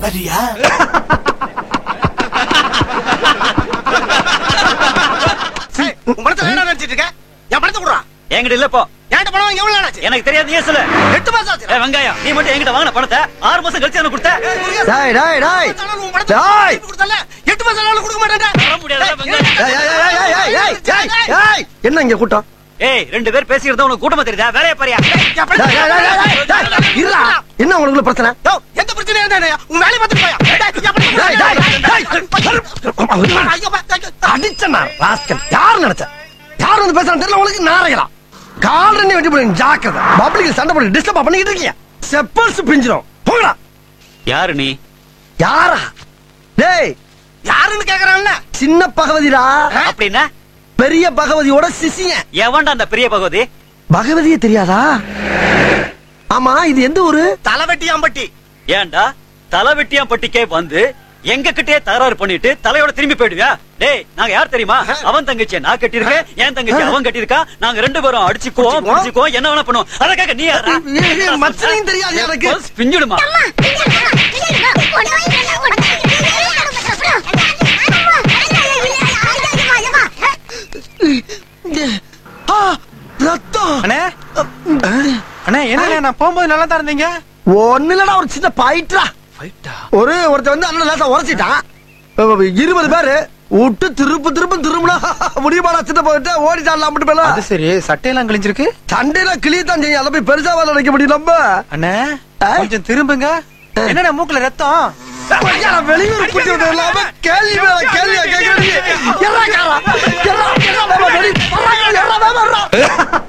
வரியா உன் பணத்தை என்ன நினைச்சிட்டு இருக்க என் பணத்தை கொடுறா என்கிட்ட இல்ல போ என்கிட்ட பணம் வாங்கி எவ்வளவு நாள் ஆச்சு எனக்கு தெரியாது நீ சொல்லு எட்டு மாசம் ஆச்சு ஏய், வெங்காயம் நீ மட்டும் என்கிட்ட வாங்கின பணத்தை ஆறு மாசம் கழிச்சு எனக்கு கொடுத்த டேய் டேய் டேய் உன் பணத்தை டேய் கொடுத்தல எட்டு மாசம் ஆனாலும் கொடுக்க மாட்டேன் தர முடியாதுடா, வெங்காயம். ஏய், ஏய், ஏய், ஏய், ஏய், ஏய், ஏய், ஏய், என்ன இங்க கூட்டம் ஏய் ரெண்டு பேர் பேசிக்கிறதா உனக்கு கூட்டமா தெரியுதா வேலையை பாரியா டேய், டேய், டேய், டேய், டேய், டேய், இருடா. என்ன உங்களுக்கு பிரச்சனை எந்த பிரச்சனையும் இருந்தா உன் வேலையை பார்த்துட்டு போயா டேய், என் பணத்தை டேய், டேய், டேய். ஐயோ, பா, ஐயோ. அடிச்சனா ராஸ்கல் யார் நினைச்ச யார் வந்து பேசுறான்னு தெரியல உங்களுக்கு நாரைகளா கால் ரெண்டு வெட்டி போடுங்க ஜாக்கிரதை பப்ளிக் சண்டை போட்டு டிஸ்டர்ப் பண்ணிக்கிட்டு இருக்கீங்க செப்பல்ஸ் பிஞ்சிரும் போங்கடா யாரு நீ யாரா டேய் யாருன்னு கேக்குறான்ல சின்ன பகவதிடா அப்படின்னா பெரிய பகவதியோட சிசியன் எவன்டா அந்த பெரிய பகவதி பகவதியே தெரியாதா ஆமா இது எந்த ஊரு தலைவெட்டியாம்பட்டி ஏன்டா தலை வெட்டியாம்பட்டிக்கே வந்து எங்க கிட்டே தகராறு பண்ணிட்டு தலையோட திரும்பி போயிடுவியா டேய் நாங்க யார் தெரியுமா அவன் தங்கச்சியை நான் கட்டியிருக்கேன் என் தங்கச்சி அவன் கட்டியிருக்கா நாங்க ரெண்டு பேரும் அடிச்சுக்குவோம் அடிச்சுக்குவோம். பிடிச்சுக்குவோம் என்ன வேணா பண்ணுவோம் அதுக்காக நீ யாரா ஏய், ஏய், மச்சனையும் தெரியாது எனக்கு. பஸ் பிஞ்சுடுமா ஆ, ரத்தம் அண்ணே அண்ணே என்ன நான் போகும்போது நல்லா தான் இருந்தீங்க ஒண்ணு இல்லடா ஒரு சின்ன பாயிட்டா ஒரு ஒருத்தன் வந்து அண்ணன் லேசா உரைச்சிட்டான் அஹ் இருபது பேரு விட்டு திருப்பு திரும்ப திரும்பினா முடியுமாடா சின்ன போயிட்டு ஓடிட்டான்லாம் மட்டும் அது பேர்ல சரி சட்டையெல்லாம் கிழிஞ்சிருக்கு சண்டையில கிளியத்தான் செய்யும் அதை போய் பெருசா வேலை வைக்க முடியும் நம்ம அண்ணே ஆ? கொஞ்சம் திரும்புங்க என்னண்ணே மூக்குல ரத்தம் ஐயா, நான் வெளியூர் கூட்டி விட்டது இல்லாம கேள்வி மேல கேள்வியா கேட்கறீங்க. எர்ரா காரா, எர்ரா, எர்ரா, வேமா, வெளி- வர்றா, எர்ரா, வேமா, வர்றா.